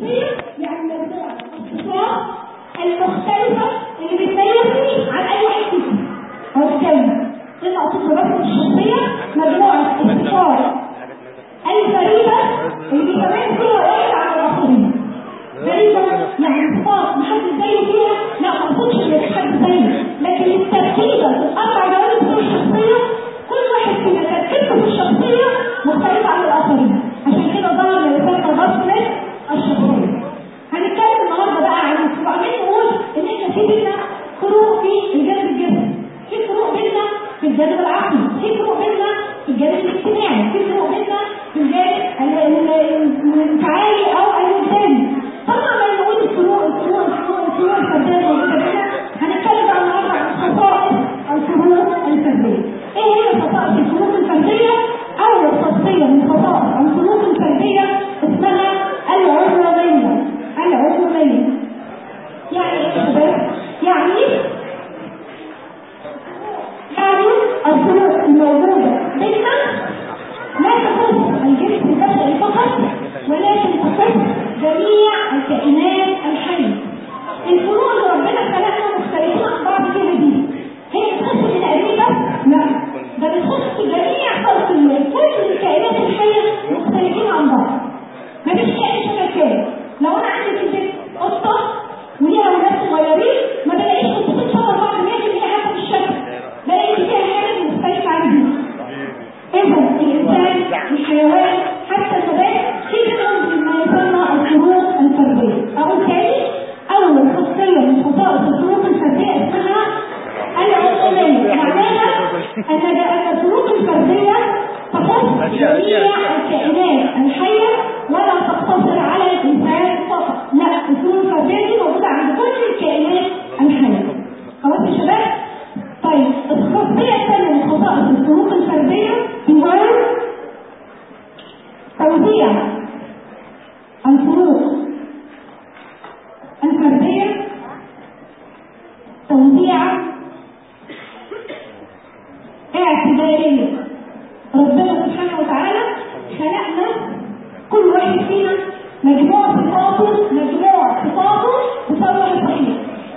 الشخصية يعني مجموعة الصفات المختلفة اللي بتميزني عن أي واحد فيكم أو التاني إن أقصد برسم الشخصية مجموعة الصفات الفريدة اللي بيتميز فيها واحد عن الآخرين فريدة يعني صفات محدش زيه فيها لا ما أقصدش إن مفيش حد زيه لكن التركيبة في الأربع جوانب بتوع الشخصية كل واحد فينا تركيبته في الشخصية مختلفة عن الآخرين عشان كده ظهر ما يسمى بصمة الشخصية هنتكلم النهارده بقى عن وبعدين نقول ان احنا في بينا فروق في الجانب الجسدي في فروق بينا في الجانب العقلي في فروق بينا في الجانب الاجتماعي في فروق بينا في الجانب ال- ال- الانفعالي او الوجداني طبعا لما نقول الفروق الفروق الفروق الفروق الفرديه الموجوده بينا هنتكلم بقى النهارده عن خصائص الفروق الفرديه ايه هي خصائص الفروق الفرديه اول خاصيه من خصائص الفروق الفرديه اسمها العموميه العموميه يعني ايه يا شباب؟ يعني يعني الفروق الموجودة بيننا لا تخص الجنس البشري فقط ولكن تخص جميع الكائنات الحية الفروق اللي ربنا خلقنا مختلفين عن بعض كده دي هي تخص البني بس؟ لا ده بتخص جميع خلق الله كل الكائنات الحية مختلفين عن بعض مفيش كائن شبه كائن لو انا عندي في البيت قطة وليها ولاد صغيرين ما بلاقيش قطتين شبه بعض 100% حسب الشكل بلاقي فيها حاجة مختلفة عن دي إذا الإنسان الحيوان حتى النبات في منهم ما يسمى الفروق الفردية أقول تاني أول خاصية من خصائص الفروق الفردية اسمها العمومية معناها أن أن الفروق الفردية تخص جميع الكائنات الحية ولا تقتصر على الإنسان فقط لا الفروق الفردية دي موجودة عند كل الكائنات الحية خلاص يا شباب؟ طيب الخاصية الثانية من خصائص الفروق الفردية هو توزيع الفروق الفردية توزيع اعتبارية ربنا سبحانه وتعالى خلقنا كل واحد فينا مجموع صفاته مجموع صفاته تصور صحيح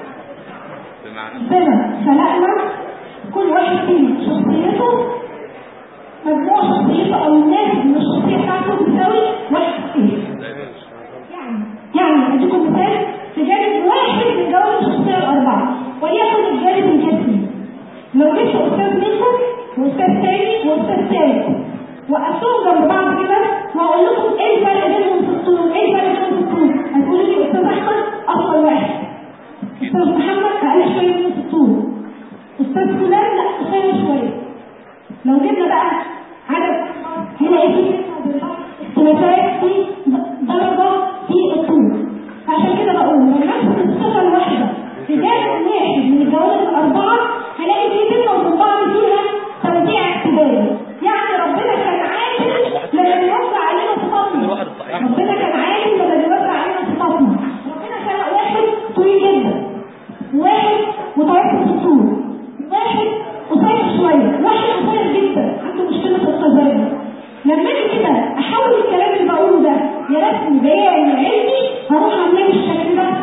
ربنا خلقنا كل واحد فينا شخصيته مجموع شخصيته او الناس من الشخصيه بتاعته بتساوي واحد شخصيه يعني يعني اديكم مثال في جانب واحد من جوانب الشخصيه الاربعه وليكن الجانب الجسمي لو جبت استاذ منكم واستاذ تاني واستاذ تالت وقفتهم جنب بعض كده وهقول لكم ايه الفرق بينهم في الطول ايه الفرق بينهم في الطول هتقولوا لي استاذ احمد اطول واحد استاذ محمد اقل شويه منه في الطول استاذ فلان لا قصير شويه لو جبنا بقى عدد هنلاقي فيه اختلافات في درجه في الطول عشان كده بقول لما ناخد الصفه الواحده في جانب واحد من الجوانب الاربعه هلاقي في بيننا وبين بعض فيها توزيع اعتباري يعني ربنا كان عادل لما بيوزع علينا صفاتنا ربنا كان عادل لما بيوزع علينا صفاتنا ربنا خلق واحد طويل جدا واحد متوسط الطول واحد قصير شويه واحد قصير جدا عنده مشكله في التزايد لما اجي كده احول الكلام اللي بقوله ده يا رسم بياني علمي هروح اعمله بالشكل ده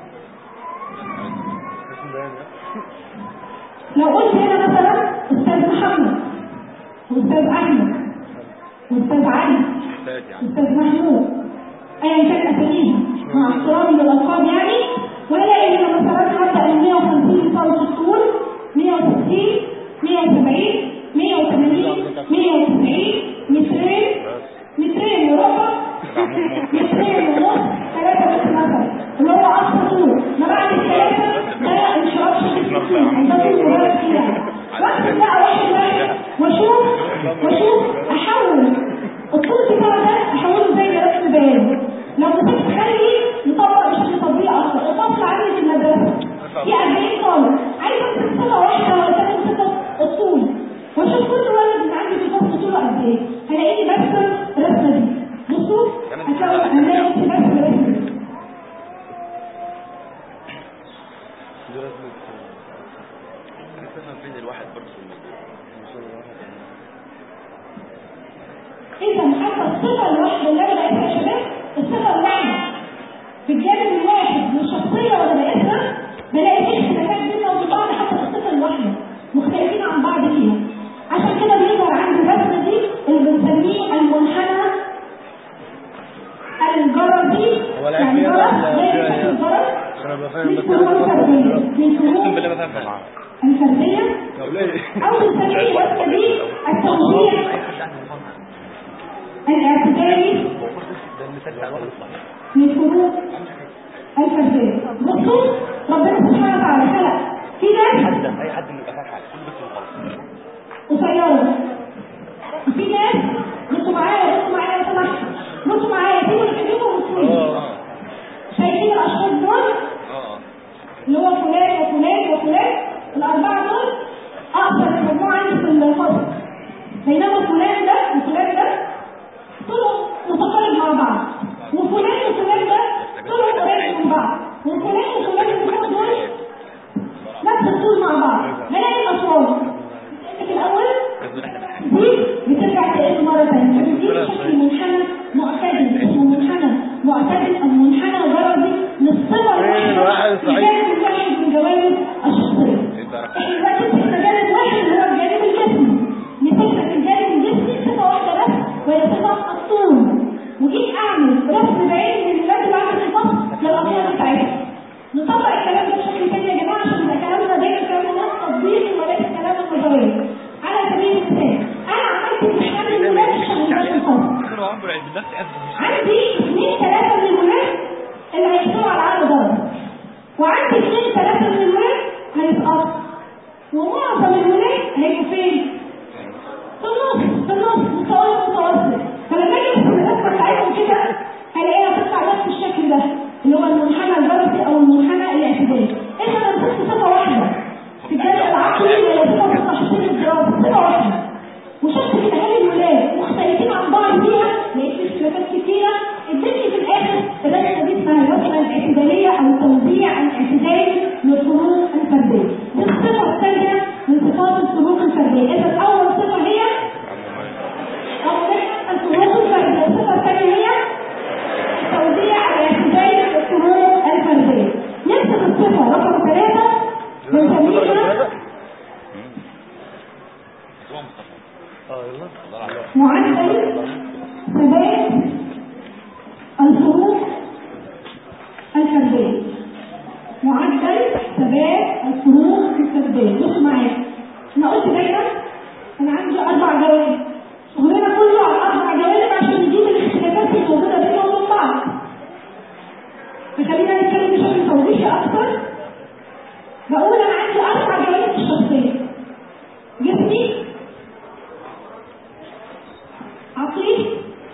لو قلت هنا مثلا استاذ محمد واستاذ احمد واستاذ علي استاذ محمود ايا كان اساميهم مع احترامي للالقاب يعني وهلاقي هنا مثلا هبدا من 150 سم الطول 160 170 180 190 مترين مترين وربع مترين ونص ثلاثة متر مثلا اللي هو أقصى طول ما بعد الثلاثة ده انشراح شديد عندما المبالغ فيها واكتب بقى واحد واحد واشوف واشوف احول الطول بتاع ده احوله زي رسم بياني لو مسكت خلي نطبق بشكل تطبيق اكتر الفصل عندي في المدرسه في 40 طالب عايزه امسك صفه واحده ولا ثلاث صفه الطول واشوف كل ولد اللي عندي في الفصل طوله قد ايه هلاقيني برسم الرسمه دي بصوا هتلاقوا هنلاقي نفسي برسم الرسمه دي تفهم فين الواحد برضه في الموضوع اذا حتى الصفه الواحده اللي انا لقيتها يا شباب الصفه الواحده في الجانب الواحد من الشخصيه وانا بقيسها بلاقي في اختلافات بيننا وبين بعض حتى في الصفه الواحده مختلفين عن بعض فيها عشان كده بيظهر عندي الرسمه دي اللي بنسميه المنحنى الجرزي هو العيب يعني فيها جرس ولا زي فيها شكل إيه؟ الجرس عشان ابقى فاهم من بس فروع الفرديه من اقسم فروع بالله ما فاهم حاجه الفرديه طب ليه؟ أو بنسميه الوصفة دي التوزيع الاعتدالي من فروق الفردية بصوا ربنا سبحانه وتعالى خلق في ناس حد اي حد يبقى فاهم حاجه كل بس وخلاص قصيرة وفي ناس بصوا معايا بصوا معايا لو سمحت بصوا معايا دي والكريمة والسويد اه شايفين الأشخاص دول اه اللي هو فلان وفلان وفلان الأربعة دول أقصر المجموعة عندي في الفصل بينما فلان ده وفلان ده طلعوا متقارب مع بعض وفلان وفلان ده طلعوا قريب من بعض وفلان وفلان اللي فوق دول نفس الطول مع بعض هلاقي الأطوال في الأول دي بترجع تقل مرة ثانية دي بشكل منحنى معتدل اسمه منحنى معتدل أو منحنى غرضي للصور فين الواحد صحيح؟ الجانب الواحد من جوانب الشخصية احنا دلوقتي مسكنا جانب واحد اللي هو الجانب الجسمي مسكنا في الجانب الجسمي صفة واحدة بس وهي صفة الطول وجيت أعمل رسم بعين من الولاد اللي عامل صفات للأطوال بتاعتها نطبق الكلام ده بشكل تاني يا جماعة عشان يبقى كلامنا دايما كلام الناس تطبيقي وليس كلام نظري على سبيل المثال أنا عملت امتحان للولاد في شهر الفصل انا عمري عيد بالنفس اسف عندي اثنين ثلاثة من الولاد اللي هيحصلوا على العقل درجة وعندي اثنين ثلاثة من الولاد هيسقطوا ومعظم الولاد هيبقوا فين؟ في النص في النص مستوى متوسط فلما اجي ارسم الرسمة بتاعتهم كده هلاقيها بتطلع نفس الشكل ده اللي هو المنحنى الجرسي او المنحنى الاعتدالي احنا ما نمسكش صفة واحدة في الجانب العقلي ولا صفة في التحصيل الدراسي صفة واحدة وشفت كده هل الولاد مختلفين عن بعض فيها لقيت في اختلافات كتيرة ادتني في الاخر الرسمة دي اسمها الرسمة الاعتدالية او التوزيع الاعتدالي للفروق الفردية دي الصفة الثانية من صفات الفروق الفردية اذا اول صفة هي أولا الفروق الفردية الصفة الثانية هي التوزيع الاعتدالي للفروق الفردية نفس الصفة رقم ثلاثة بنسميها هو مصطفى اه يلا الله عليك معدل ثبات الفروق الفردية معدل ثبات الفروق الفردية بصوا معايا انا قلت دايما انا عندي اربع جوانب شغلنا كله على اربع جوانب عشان نجيب الاختلافات اللي موجوده بيننا وبين بعض فخلينا نتكلم بشكل توضيحي اكتر بقول انا عندي اربع جوانب في الشخصيه جسمي عقلي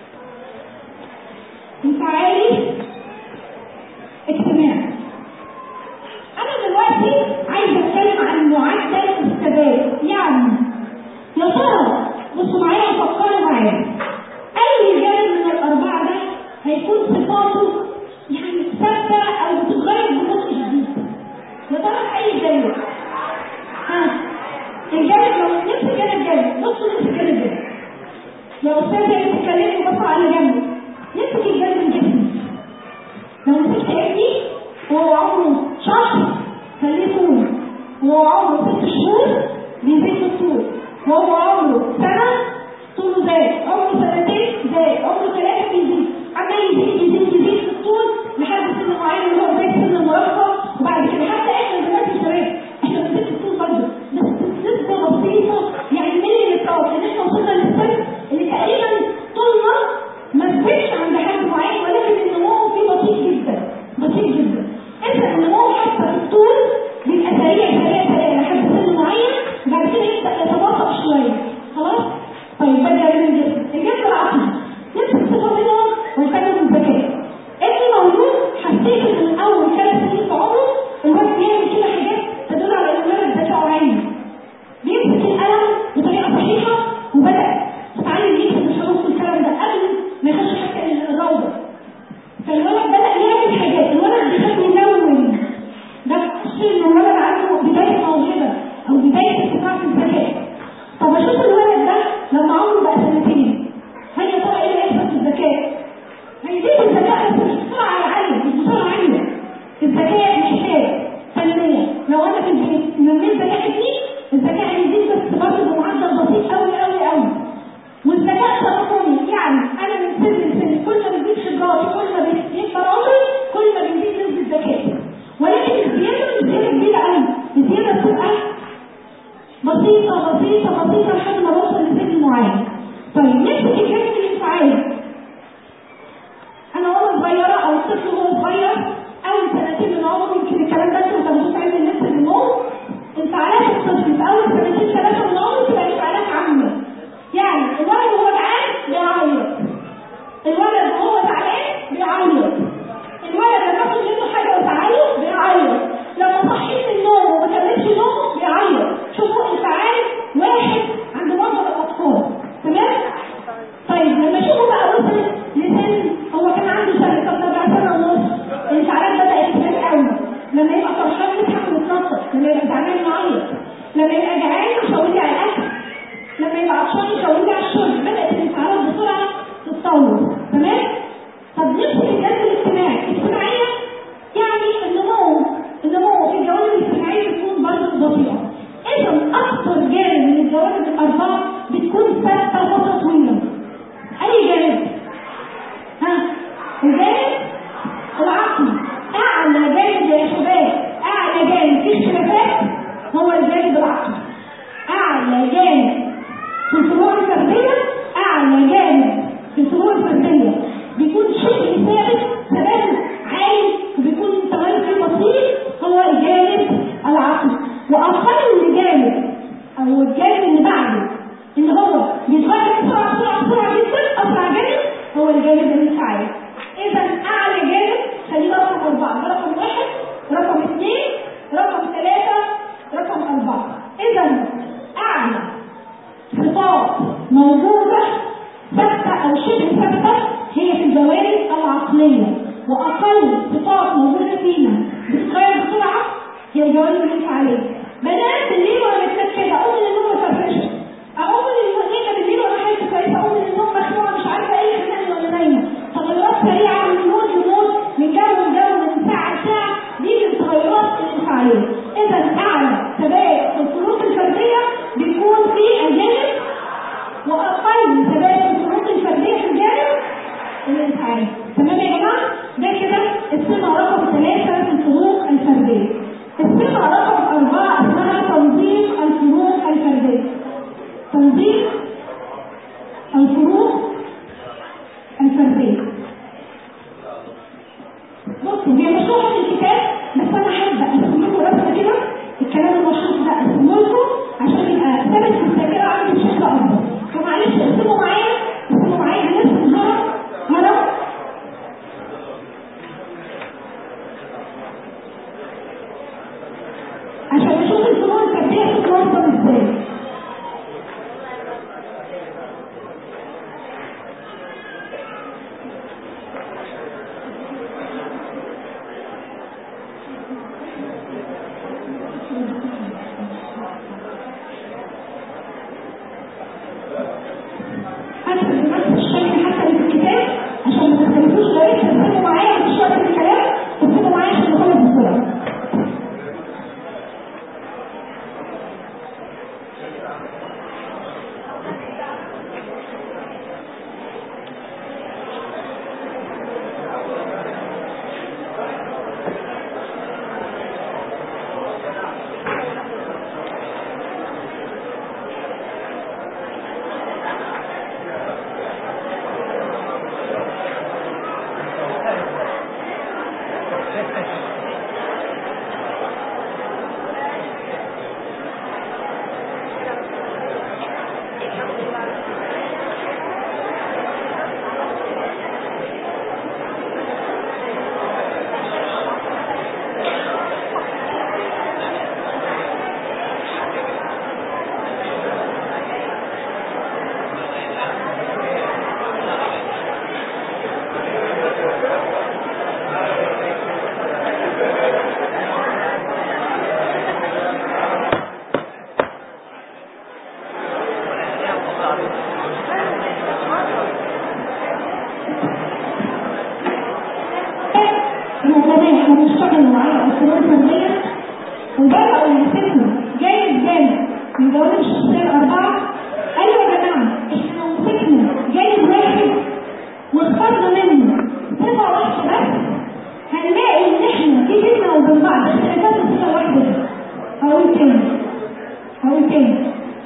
انفعالي اجتماعي انا دلوقتي عايزه اتكلم عن معدل الثبات يعني يا ترى بصوا معايا وفكروا معايا اي جانب من الاربعه ده هيكون صفاته يعني ثابته او بتتغير ببطء شديد يا ترى في اي جانب ها الجانب لو نفس جانب جانب بصوا نفس جانب جانب يا استاذ اللي بتتكلمي بصوا على اللي جنبي نمسك الجنب الجسمي لو مسكت ابني وهو عمره شهر خليه طول وهو عمره ست شهور بيزيد في الطول وهو عمره سنة طوله زاد عمره سنتين زاد عمره ثلاثة بيزيد عمال يزيد يزيد يزيد في الطول لحد سن معين اللي هو زي سن المراهقة وبعد كده حتى احنا دلوقتي شباب احنا بنزيد في الطول برضه بس نسبة بسيطة يعني مليمترات لان احنا وصلنا للسن اللي تقريبا طولنا ما تزيدش عند حد معين ولكن النمو فيه بطيء جدا بطيء جدا انت النمو حتى في الطول بيبقى سريع سريع سريع لحد سن معين وبعد كده يبدا يتباطأ شويه خلاص طيب ده الجانب الجسم الجانب العقلي نفس الصفه منهم ويكلم الذكاء ابني بسيطة بسيطة بسيطة لحد ما نوصل لسن معين طيب نمسك الجانب الانفعالي انا وانا صغيرة او الطفل وهو صغير اول سنتين من عمره يمكن الكلام ده انتوا تاخدوه في علم النفس النمو انفعالات الطفل في اول سنتين ثلاثة من عمره تبقى انفعالات عامة يعني الولد وهو جعان بيعيط الولد وهو زعلان بيعيط الولد لما اخد منه حاجه وازعله بيعيط لما صحيت من النوم وما كملش نومه بيعيط شوفوا انفعال واحد عند معظم الاطفال تمام طيب لما اشوفه بقى وصل لسن هو كان عنده سنه طب ده بقى سنه ونص الانفعالات بدات تبان قوي لما يبقى فرحان يضحك ويتنطط لما يبقى زعلان يعيط لما يبقى جعان يشاور لي على الاكل لما يبقى عطشان يشاور لي على الشرب بدات الانفعالات بسرعه تتطور تمام طب نمسك الجانب الاجتماعي الاجتماعيه يعني النمو النمو في الجوانب الاجتماعيه بتكون برضه بطيئه اذا اكثر جانب من الجوانب الاربعه بتكون ثابته فتره طويله اي جانب ها الجانب العقلي اعلى جانب يا شباب اعلى جانب فيه اختلافات هو الجانب العقلي اعلى جانب في الفروع الفرديه اعلى جانب في الفروع الفرديه بيكون شبه ثابت ثبات عالي وبيكون التغير فيه بسيط هو الجانب العقلي واقل جانب او الجانب اللي بعده ان هو بيتغير بسرعه بسرعه بسرعه جدا اسرع جانب هو الجانب الانفعالي اذا اعلى جانب خلينا رقم اربعه ده رقم واحد رقم اثنين رقم ثلاثه رقم اربعه اذا اعلى صفات موجوده ثابته او شبه ثابته هي في الجوانب العقليه واقل صفات موجوده فينا بتتغير بسرعه هي الجوانب الانفعاليه بنات الليل وانا متنكده اقوم من النوم مفرشه اقوم من النوم بالليل وانا حاسه كويسه اقوم من النوم مخنوقه مش عارفه ايه اللي خلاني وانا نايمه تغيرات سريعه من مود لمود من جو لجو من ساعه لساعه دي من التغيرات الانفعاليه اذا اعلى ثبات في الفروق الفرديه بيكون في الجانب واقل ثبات في الفروق الفرديه في الجانب الانفعالي تمام يا جماعه ده كده السمه رقم ثلاثه في الفروق الفرديه السمه رقم اربعه اسمها تنظيم الفروق الفرديه تنظيم الفروق الفرديه بصوا هي مشروحه في الكتاب بس انا حابه ارسم لكم رسمه كده الكلام المشروح ده ارسمه لكم عشان يبقى ثابت في الذاكره عندي بشكل افضل فمعلش ارسموا معايا ارسموا معايا هنرسم هرم هرم عشان نشوف الفروق الفرديه بتتوصل ازاي هكتب بنفس الشكل حتى اللي في الكتاب عشان ما تختلفوش غير ترسموا معايا مش وقت الكلام ترسموا معايا عشان نخلص بسرعه الوزناء احنا بنشتغل على الفروق الفرديه وبداوا يمسكوا جانب جانب من جوانب الشخصيه الاربعه ايوه يا جماعه احنا لو مسكنا جانب واحد واخترنا منه صفه واحده بس هنلاقي ان احنا في بيننا وبين بعض اختلافات الصفه الواحده دي هقول تاني هقول تاني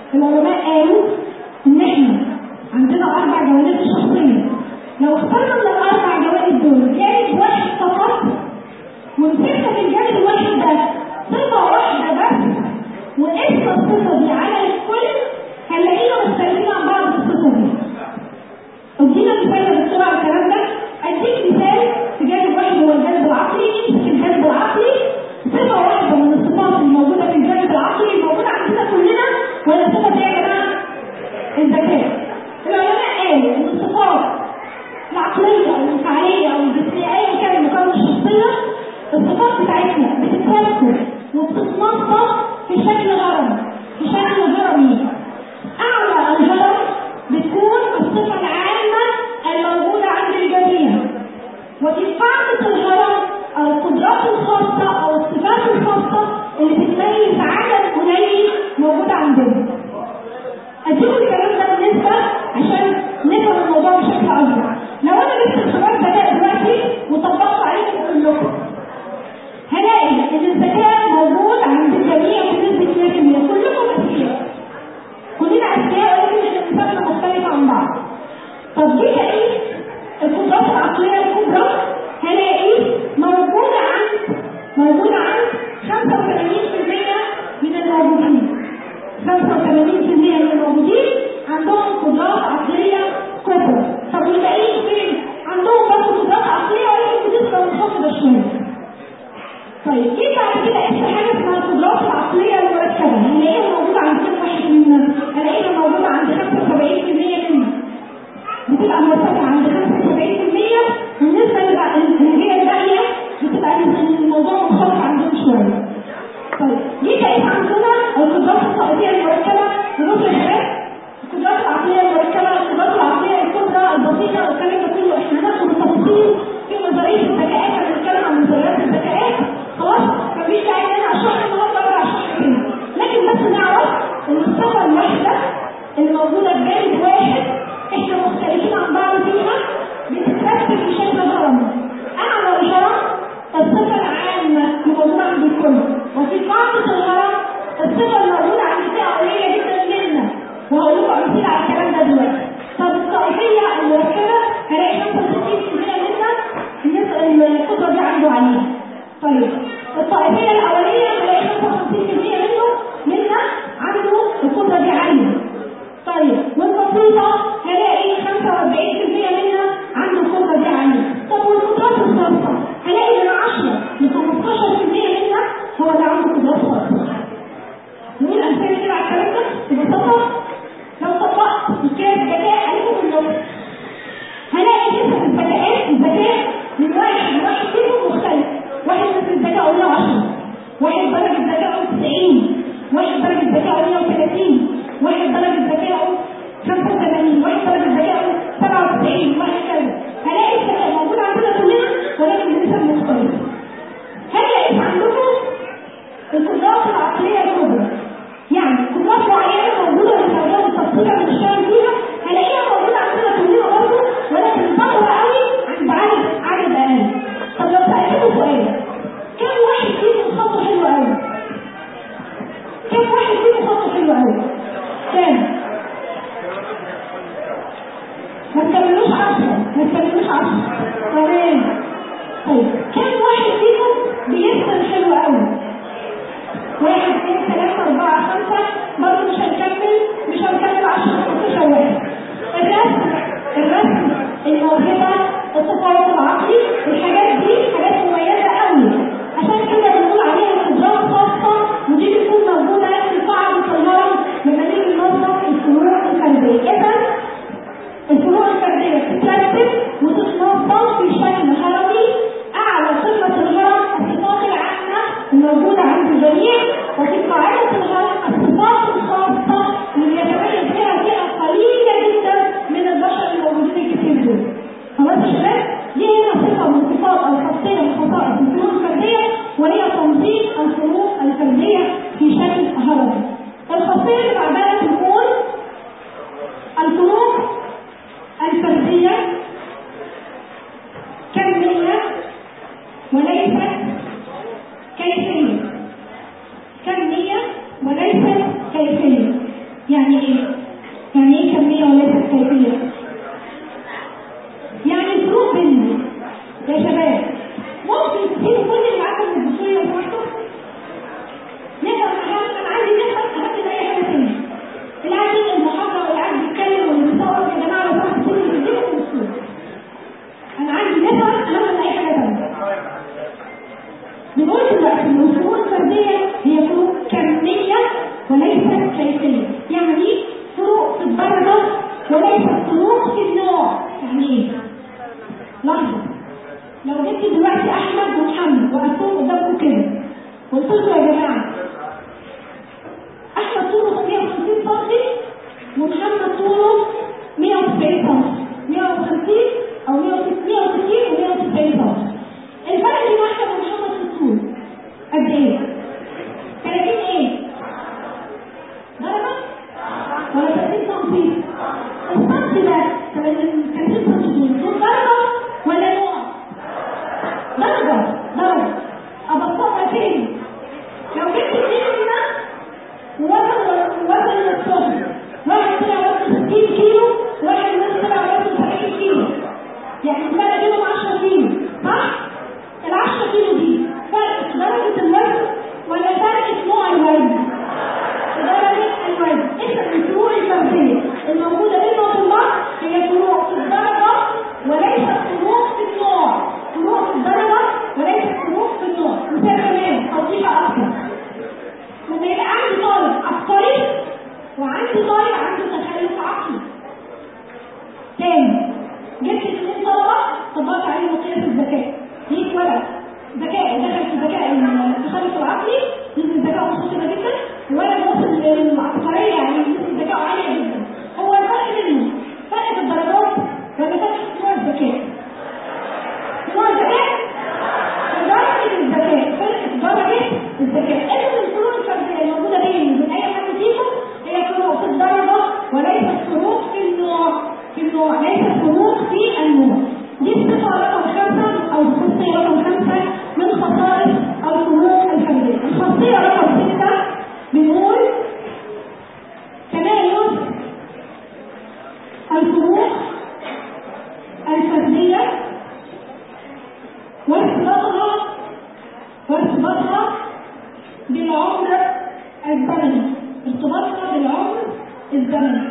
العلماء قالوا ان احنا عندنا اربع جوانب الشخصيه لو اخترنا من الاربع جوانب دول جانب واحد فقط ومسكنا في الجانب الواحد ده صفه واحده بس وقسنا الصفه دي على الكل هنلاقينا مختلفين عن بعض في الصفه دي ادينا مثال بسرعه الكلام ده اديك مثال في جانب واحد هو الجانب العقلي نمسك الجانب العقلي صفه واحده من الصفات الموجوده في الجانب العقلي الموجوده عندنا كلنا وهي الصفه دي يا جماعه الذكاء العلماء قالوا ان الصفات العقليه او الانفعاليه او الجسميه ايا كان مكون الشخصيه الصفات بتاعتنا بتتركب وبتتنظم في شكل هرم في شكل هرمي اعلى الهرم بتكون الصفه العامه الموجوده عند الجميع وفي قاعده الهرم او القدرات الخاصه او الصفات الخاصه اللي بتميز عدد قليل موجود عندنا اديكم الكلام ده بالنسبه عشان نفهم الموضوع بشكل اوضح لو انا جبت اختبار ذكاء دلوقتي وطبقته عليكم كلكم هلاقي ان الذكاء موجود عند الجميع بنسبه 100% كلكم اذكياء كلنا اذكياء ولكن اختلافنا مختلفه عن بعض طب دي ايه القدرات العقليه الكبرى هلاقي موجوده عند موجوده عند 85% من الموجودين 85% من الموجودين عندهم قدرات عقليه كبرى طب والباقيين فين؟ عندهم برضه قدرات عقليه ولكن بنسبه منخفضه شويه طيب ايه بعد كده ايه حاجه اسمها القدرات العقليه المركبه هنلاقيها موجوده عند كل واحد منا هنلاقيها موجوده عند 75% منا بتبقى مرتفعه عند 75% والنسبه اللي هي الباقيه بتبقى الموضوع منخفض عندهم شويه طيب جه بقيت عندنا القدرات الطاقيه المركبه ونص الشباب القدرات العقليه المركبه القدرات العقليه الكبرى البسيطه والكلام ده كله احنا هناخد التفاصيل في نظريه الذكاءات هنتكلم عن نظريات الذكاءات خلاص مفيش داعي ان انا اشرح النهارده ولا اشرح فين لكن بس نعرف ان الصفه الواحده اللي موجوده في جانب واحد احنا مختلفين عن بعض فيها بتترتب في شكل هرم اعلى الهرم الصفه العامه اللي موجوده عند الكل وفي قاعده الهرم الصفه الموجوده عند فئه قليله جدا منا وهقول لكم امثله على الكلام ده دلوقتي طب الطائفيه المركبه هلاقي 65% منا الناس القدره دي عنده عليها طيب الطائفيه الاوليه هلاقي 55% منه منا عنده القدره دي عاليه طيب والبسيطه هلاقي 45% منا عنده القدره دي عاليه طب والقدرات الخاصه هلاقي من 10 ل 15% منا هو اللي عنده قدرات خاصه نقول امثله كده على الكلام ده ببساطه لو طبقت مكان الذكاء عليكم كلكم هلاقي نسبة الذكاءات الذكاء من واحد لواحد فيهم مختلف واحد نسبة الذكاء 110 واحد درجة ذكاء 90 واحد درجة ذكاء 130 واحد درجة ذكاء 85 واحد درجة ذكاء 97 وهكذا هلاقي الذكاء موجود عندنا كلنا ولكن بنسب مختلفة هلاقي عندكم القدرات العقلية الكبرى يعني قدرات معينة موجودة في الحاجات التفصيلية اللي بنشتغل فيها هلاقيها موجودة عندنا كلنا برضه ولكن ظاهرة قوي عند عدد عدد أقل طب لو سألتكم سؤال كم واحد فيكم خطه حلو قوي؟ كم واحد فيكم خطه حلو قوي؟ كام؟ ما تكملوش 10 ما تكملوش 10 تمام طيب كم واحد فيكم بيرسم حلو قوي؟ واحد اثنين ثلاثة أربعة خمسة برضه مش هنكمل مش هنكمل عشرة خمستاشر واحد الرسم الرسم الموهبة التفاوض العقلي الحاجات دي حاجات مميزة قوي عشان كده بنقول عليها قدرات خاصة ودي بتكون موجودة في قاعدة الهرم لما نيجي ننظم الفروع الفردية إذا الفروع الفردية بتترتب وتتنظم في شكل هرمي أعلى صفة الهرم الصفات العامة الموجودة عند الجميع وفي قاعدة الهرم الصفات الخاصة اللي يتميز فيها فئة قليلة جدا من البشر الموجودين الكتير دول. خلاص يا شباب؟ دي هنا صفة من صفات أو خاصية من خصائص الفروع الفردية وهي تنظيم الفروع الفردية في شكل هرمي. الخاصية اللي بعدها تكون الفروق الفردية كمية وليست كيفية كمية بصوا يا جماعه احمد طوله 150 سم ومحمد طوله 190 سم 150 او 160 و190 سم الفرق بين احمد ومحمد في الطول قد ايه؟ 30 ايه؟ درجة؟ ولا 30 سم؟ السم ده 30 سم دول دول درجة ولا نوع؟ درجة درجة أبسطها تاني لو جبت اتنين هنا وزن وزن الصبر واحد طلع وزنه 60 كيلو واحد منهم طلع وزنه 70 كيلو يعني الفرق بينهم 10 كيلو صح؟ ال 10 كيلو دي فرق في درجة الوزن ولا فرق في نوع الوزن؟ في درجة الوزن إذا الفروق الفردية الموجودة بين الله هي فروق في الدرجة وليست فروق في النوع فروق في الدرجة وليست فروق في النوع مثال كمان توضيح أكثر لما يبقى عندي طالب عبقري وعندي طالب عنده تخلف عقلي تاني جبت اثنين طلبة طبقت عليهم مقياس الذكاء ليك ولد ذكاء دخل في ذكاء التخلف العقلي نسبة ذكاء مختصرة جدا وولد وصل للعبقرية يعني نسبة ذكاء عالية جدا هو الفرق بينهم فرق في الدرجات ولا فرق في نوع الذكاء؟ نوع الذكاء درجة الذكاء فرق في درجة الذكاء إذن الفروق الفردية الموجودة بيني وبين أي حد فيكم هي فروق في الدرجة وليست فروق في النوع في النوع ليست فروق في النوع دي الصفة رقم خمسة أو الخاصية رقم خمسة من خصائص الفروق الفردية الخاصية رقم ستة بنقول تمايز الفروق الفردية وارتباطها وارتباطها بالعمر الزمني ارتباطها بالعمر الزمني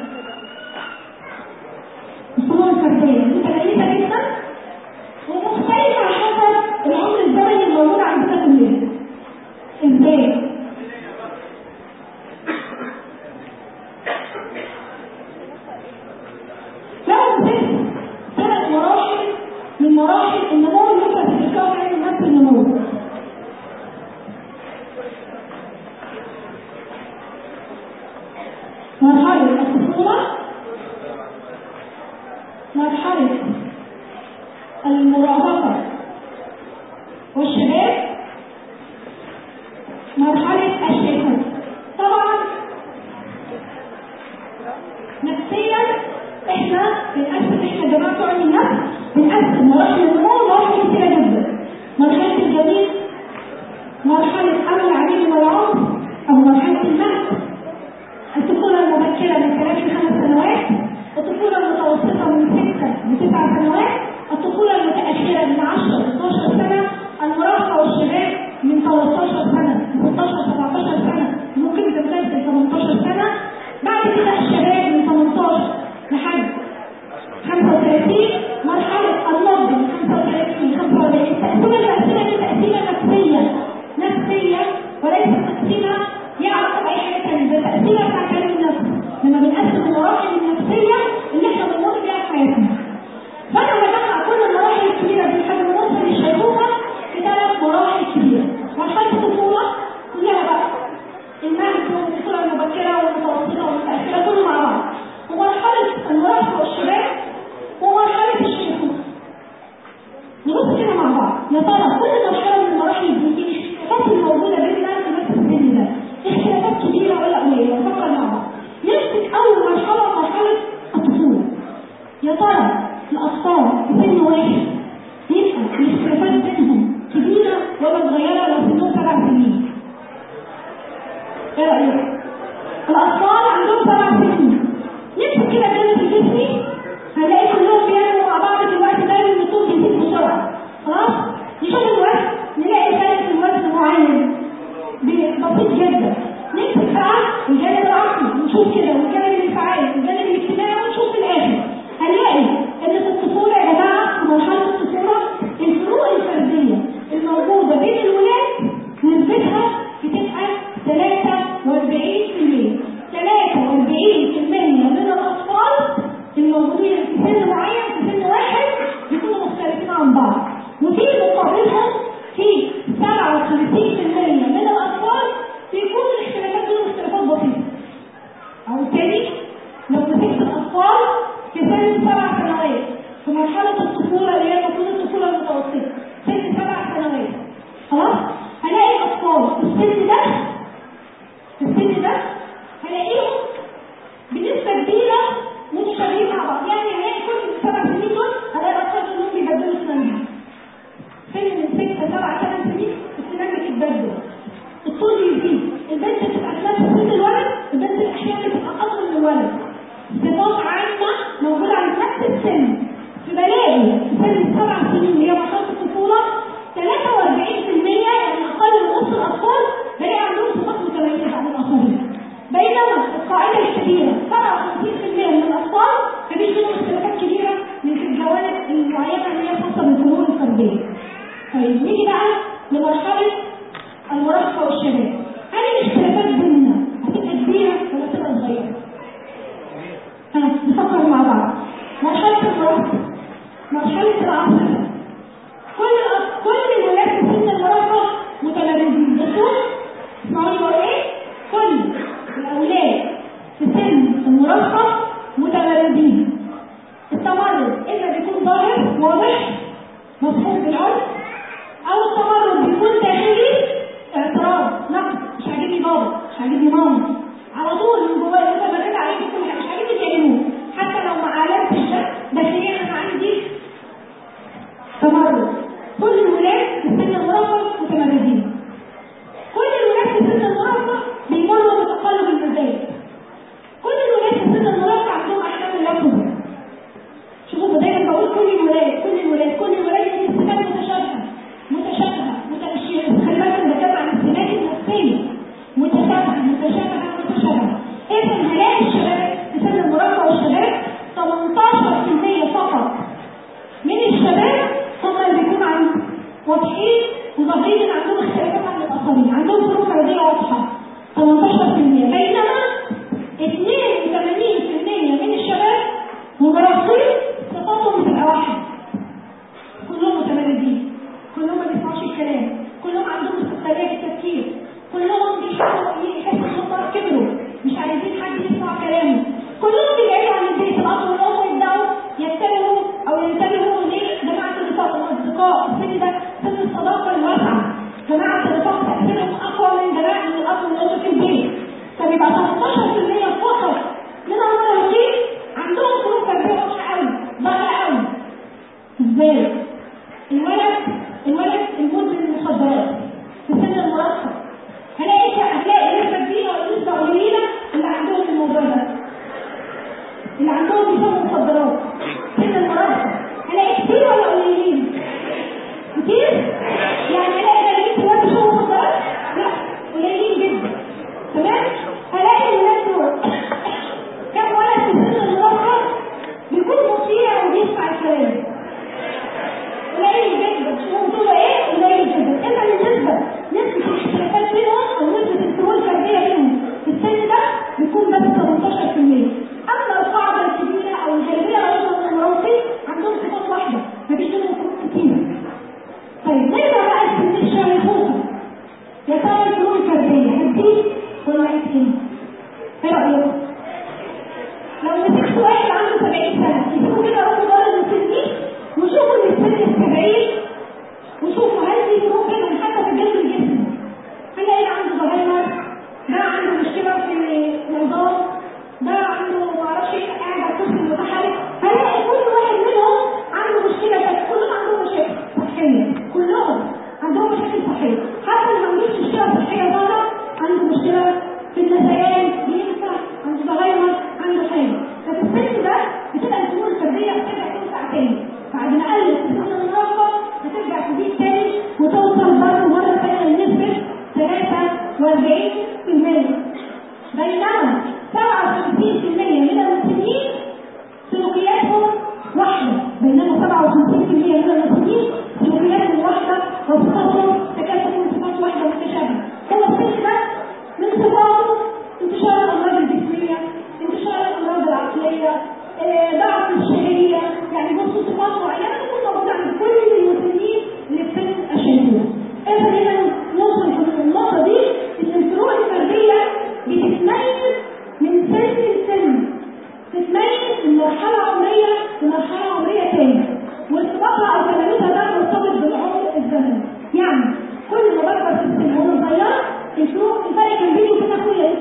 الفروق الفردية متميزة جدا ومختلفة حسب العمر الزمني الموجود عندنا كلنا ازاي؟ لو مسكت ثلاث مراحل من مراحل النمو اللي انت بتتكون علم نفس النمو مرحلة الطفولة مرحلة المراهقة والشباب مرحلة الشيخوخة طبعا نفسيا احنا بنقسم احنا جماعة بتوع علم النفس بنقسم مراحل النمو لمراحل كتيرة جدا مرحلة الجميل مرحلة أمر العميل والعمر أو مرحلة المهد الطفولة المبكرة من ثلاث لخمس سنوات الطفولة المتوسطة من ستة لتسع سنوات الطفولة المتأخرة من 10 ل 12 سنة المراهقة والشباب من 13 سنة 16 17 سنة ممكن تمتد ل 18 سنة بعد كده الشباب من 18 لحد 35 مرحلة النضج من 35 ل 45 التقسيمة الأسئلة دي تقسيمة نفسية نفسية وليست تقسيمة ليها علاقة بأي حاجة تانية ده تقسيمة بتاع كلام النفس لما بنقسم المراحل النفسية اللي احنا بنمر بيها في حياتنا فأنا بجمع كل المراحل الكبيرة دي لحد ما نوصل للشيخوخة في ثلاث مراحل كبيرة مرحلة الطفولة كلها بقى المهد والطفولة المبكرة والمتوسطة والمتأخرة كله مع بعض ومرحلة المراهقة والشباب ومرحلة الشيخوخة نبص كده مع بعض يا ترى كل مرحلة من المراحل دي الاختلافات الموجودة بيننا في نفس السن ده اختلافات كبيرة ولا قليلة نفكر مع بعض نمسك أول مرحلة مرحلة الطفولة يا ترى الأطفال في سن واحد يبقى الاختلافات بينهم كبيرة ولا صغيرة لو سنهم سبع سنين؟ ايه رأيك؟ الأطفال عندهم سبع سنين نمسك كده جانب الجسمي هنلاقي كلهم بيعملوا مع بعض في الوقت ده لأن الطول بيزيد بسرعة خلاص؟ نشوف الوزن نلاقي فرق في الوزن معين بسيط جدا نمسك بقى الجانب العقلي نشوف كده والجانب الانفعالي والجانب الاجتماعي ونشوف في الاخر هنلاقي ان في الطفوله يا جماعه في مرحله الطفوله الفروق الفرديه الموجوده بين الولاد نسبتها بتبقى 43% 43% ست سبع ثمان سنين السنان بتتبدل الطول يزيد البنت بتبقى في نفس سن الولد البنت احيانا بتبقى اطول من الولد صفات عامه موجوده عند نفس السن فبلاقي في سن السبع سنين اللي هي مرحله الطفوله 43% يعني اقل من نص الاطفال بلاقي عندهم صفات متميزه عن الاخرين بينما القاعده الكبيره 57% من الاطفال مفيش بينهم اختلافات كبيره من في الجوانب المعينه اللي هي خاصه بالفنون الفرديه. طيب نيجي بقى لمرحله المراهقه والشباب. هل الاختلافات بيننا هتبقى كبيره ولا تبقى صغيره؟ ها نفكر مع بعض. مرحله المراهقه مرحله العاصفه كل الأط- كل الولاد في سن المراهقه متمردين بصوا اسمعوني بقول ايه؟ كل الاولاد في سن المراهقه متمردين التمرد اما بيكون ظاهر واضح مصحوب بالعنف او التمرد بيكون داخلي اعتراض نقد مش عاجبني بابا مش عاجبني ماما على طول من جوايا متمرد عليه بكل حاجه مش عاجبني بيعملوه حتى لو ما علمتش ده داخليا انا عندي تمرد كل الولاد في سن المراهقه متمردين كل الولاد في سن المراهقه بيمروا بتقلب المزاج كل الولاد في سن المراهقه عندهم احلام لا تدرك شوفوا دايما بقول كل الولاد كل الولاد كل الولاد لان السمات متشابهه متشابهه متشابهه خلي بالك ده كلام عن السمات النفسيه متشابهه متشابهه متشابهه اذا هلاقي الشباب في سن المراهقه والشباب 18% فقط من الشباب هم اللي بيكونوا عن واضحين وظاهرين ان عندهم اختلافات عن الاخرين عندهم ظروف فرديه واضحه 18% بينما 82% من الشباب مراهقين صفاتهم بتبقى واحده كلهم متمردين كلهم ما بيسمعوش الكلام كلهم عندهم استقلاليه في التفكير كلهم بيحسوا يحسوا ان هم كبروا مش عايزين حد يسمع كلامه كلهم بيبعدوا عن البيت الاب والام يبداوا يتبعوا او ينتبهوا لجماعه الرفاق والاصدقاء السن ده سن الصداقه الواسعه جماعه الرفاق تاثيرهم اقوى من جماعه من الاب والام في البيت فبيبقى 18% فقط من المراهقين عندهم ظروف فرديه واضحه قوي ضايعه قوي ازاي؟ الولد الولد المدمن المخدرات في سن المراهقه هلاقي هتلاقي نسبه كبيره ولا نسبه قليله اللي عندهم الموضوع ده اللي عندهم بيشربوا مخدرات سن المراهقه هلاقي كتير ولا قليلين؟ كتير؟ يعني هلاقي بنات ولاد بيشربوا مخدرات؟ لا قليلين جدا تمام؟ هلاقي الولاد دول كم ولد في سن المراهقه بيكون مطيع وبيسمع الكلام قليل جدا شوفوا دول ايه قليل جدا اما النسبه نسبه الاختلافات بينهم او نسبه الفروق الفرديه بينهم في السن ده بيكون بس 18% اما القاعده الكبيره او الغالبيه العظمى من المراهقين عندهم صفات واحده مفيش بينهم فروق كتير طيب نرجع بقى لسن الشيخوخه يا ترى الفروق الفرديه هتزيد ولا هتقل؟ ايه رايكم؟ لو مسكت واحد عنده 70 سنه يسيبوا كده روحوا دار المسنين وشوفوا اللي في سن السبعين وشوفوا هل في فروق بينهم حتى في جسم الجسم هنلاقي ده عنده زهايمر ده عنده مشكله في النظام ده عنده معرفش ايه قاعد على الكرسي المتحرك هنلاقي كل واحد منهم عنده مشكله بس كلهم عندهم مشاكل صحيه كلهم عندهم مشاكل صحيه حتى اللي ما عندوش مشكله صحيه ظاهره عنده مشكله في النسيان بينفع عنده زهايمر عنده حاجه ففي السن ده بتبقى الامور الفرديه بتبدا توسع تاني بعد ما قلت في سن المراهقه بترجع تزيد تاني وتوصل برضه مره ثانيه لنسبه 43% بينما 57% من المسنين سلوكياتهم واحده بينما 57% من المسنين سلوكياتهم واحده وصفاتهم تكاد تكون صفات واحده متشابهه هو السن ده من صفاته انتشار الامراض الجسميه انتشار الامراض العقليه آه، ضعف الشهيه يعني بصوا صفات معينه تكون موجوده عند كل المسنين اللي في سن الشيخوخه اذا هنا نوصل في النقطه دي ان الفروق الفرديه بتتميز من سن لسن تتميز من مرحله عمريه لمرحله عمريه تاني وارتباطها او تلاميذها ده مرتبط بالعمر الزمني يعني كل ما بكبر في السن وانا صغيره الفروق الفرق كان بيني وبين اخويا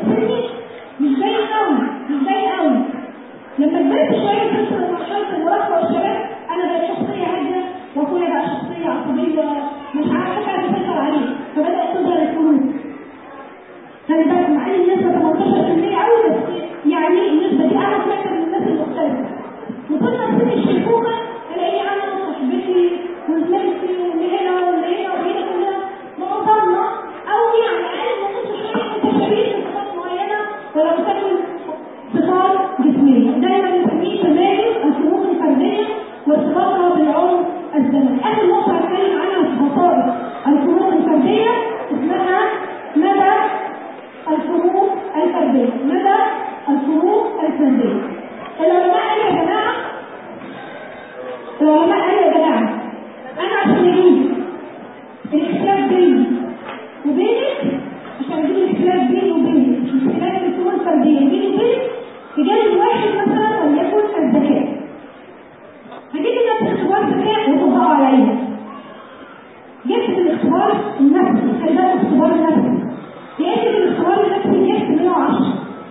الاختبار النفسي خلي بالك الاختبار النفسي لقيت في الاختبار النفسي جبت 110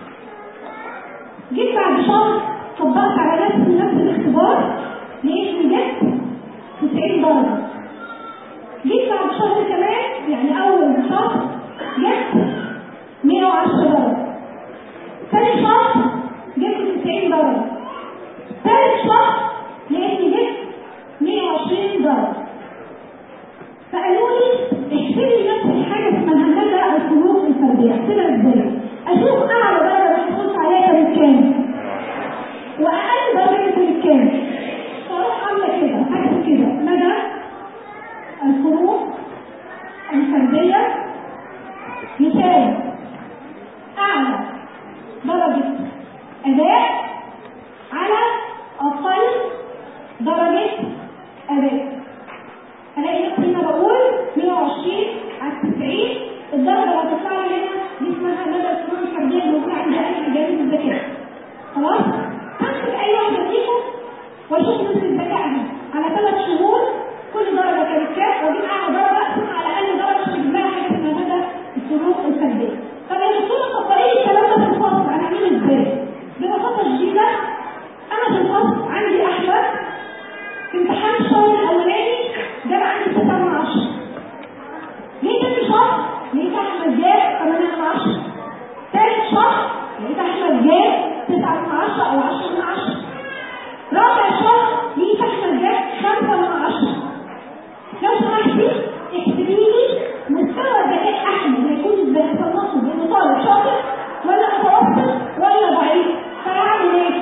جيت بعد شهر طبقت على نفسي نفس الاختبار لقيت اني جبت 90 درجة جيت بعد شهر كمان يعني أول شهر جبت 110 درجة ثاني شهر جبت 90 درجة ثالث شهر لقيتني جبت 120 درجة فقالوا لي احسبي نفس الحاجة اسمها مدى الفروق الفردية احسبها ازاي؟ اشوف اعلى درجة محطوط عليها كانت كام؟ واقل درجة كانت كام؟ فاروح عاملة كده هكتب كده مدى الفروق الفردية يساوي أعلى درجة أداء على أقل درجة أداء ألاقي نفسي هنا بقول 120 على 90 الدرجة اللي هتطلع لي هنا دي اسمها مدى الفروق الفردية الموجودة عند أي جانب الذكاء خلاص؟ همسك أي واحدة فيكم وأشوف نسبة ذكائها على ثلاث شهور كل درجة كانت كام وأجيب أعلى درجة أقسم على أقل درجة عشان أجيب لها حاجة اسمها مدى الفروق الفردية طب يا دكتورة طبقي لي الكلام ده في الفصل هنعمله إزاي؟ ببساطة شديدة أنا في الفصل عندي أحمد في امتحان الشهر الأولاني جاب عندي 9 من 10 جه تاني شهر لقيت أحمد جاب 8 من 10 تالت شهر لقيت أحمد جاب 9 من 10 أو 10 من 10 رابع شهر لقيت أحمد جاب 5 من 10 لو سمحتي احسبي لي مستوى ذكاء احمد هيكون ازاي هصنفه بانه طالب شاطر ولا متوسط ولا ضعيف فهعمل ايه؟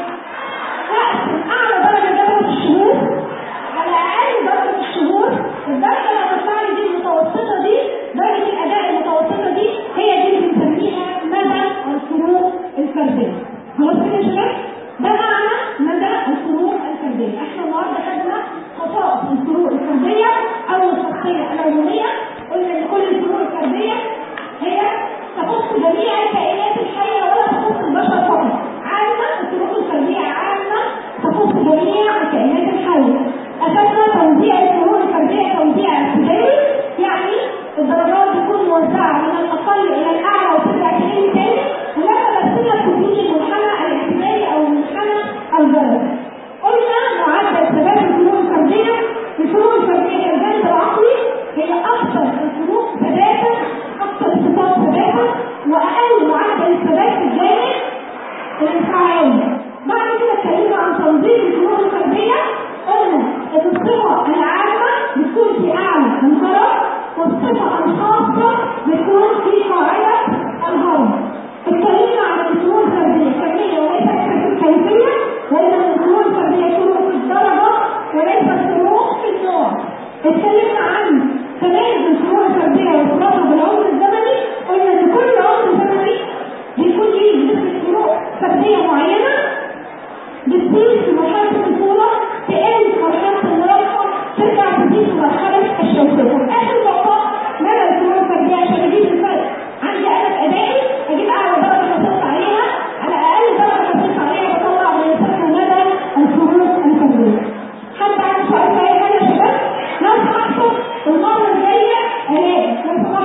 هقسم اعلى درجه جابها في الشهور على اقل درجه في الشهور الدرجه اللي هتطلع لي دي المتوسطه دي درجه الاداء المتوسطه دي هي دي اللي بنسميها مدى الفروق الفرديه خلاص كده يا شباب؟ ده معنى مدى الفروق الفرديه احنا النهارده خدنا خصائص الفروق الفرديه او الشخصيه العموميه قلنا ان كل الفروق الفرديه هي تخص جميع الكائنات الحيه ولا تخص البشر فقط عامه الفروق الفرديه عامه تخص جميع الكائنات الحيه اخذنا توزيع الفروق الفرديه توزيع اعتباري يعني الدرجات بتكون موزعه من الاقل الى الاعلى وترجع تاني تاني ولما رسمنا تكوين المنحنى الاعتباري او المنحنى الدرجي قلنا معدل ثبات الفروق الفرديه الفروق الفرديه كالجانب العقلي هي اكثر الفروق ثباتا اكثر الصفات ثباتا واقل معدل الثبات في الجانب الانفعالي بعد كده اتكلمنا عن تنظيم الفروق الفرديه قلنا ان الصفه العامه بتكون في اعلى الهرم والصفه الخاصه بتكون في قاعده الهرم اتكلمنا عن الفروق الفرديه كميه وليست كيفيه وان الفروق الفرديه فروق في الدرجه وليست فروق في النوع اتكلمنا عن تميز الفروق الفرديه وارتباطها بالعمر الزمني قلنا ان كل عمر زمني بيكون ليه نسبه فروق فرديه معينه بتزيد في مرحله الطفوله تقل في مرحله المراهقه ترجع تزيد في مرحله الشيخوخه اخر نقطه مدى الفروق الفرديه عشان اجيب الفرق عندي انا ادائي اجيب اعلى درجه حصلت عليها على اقل درجه حصلت عليها بطلع من يسمى مدى الفروق الفرديه حد عنده سؤال في اي حاجه يا شباب لو سمحتوا المره الجايه الاقي لو سمحتوا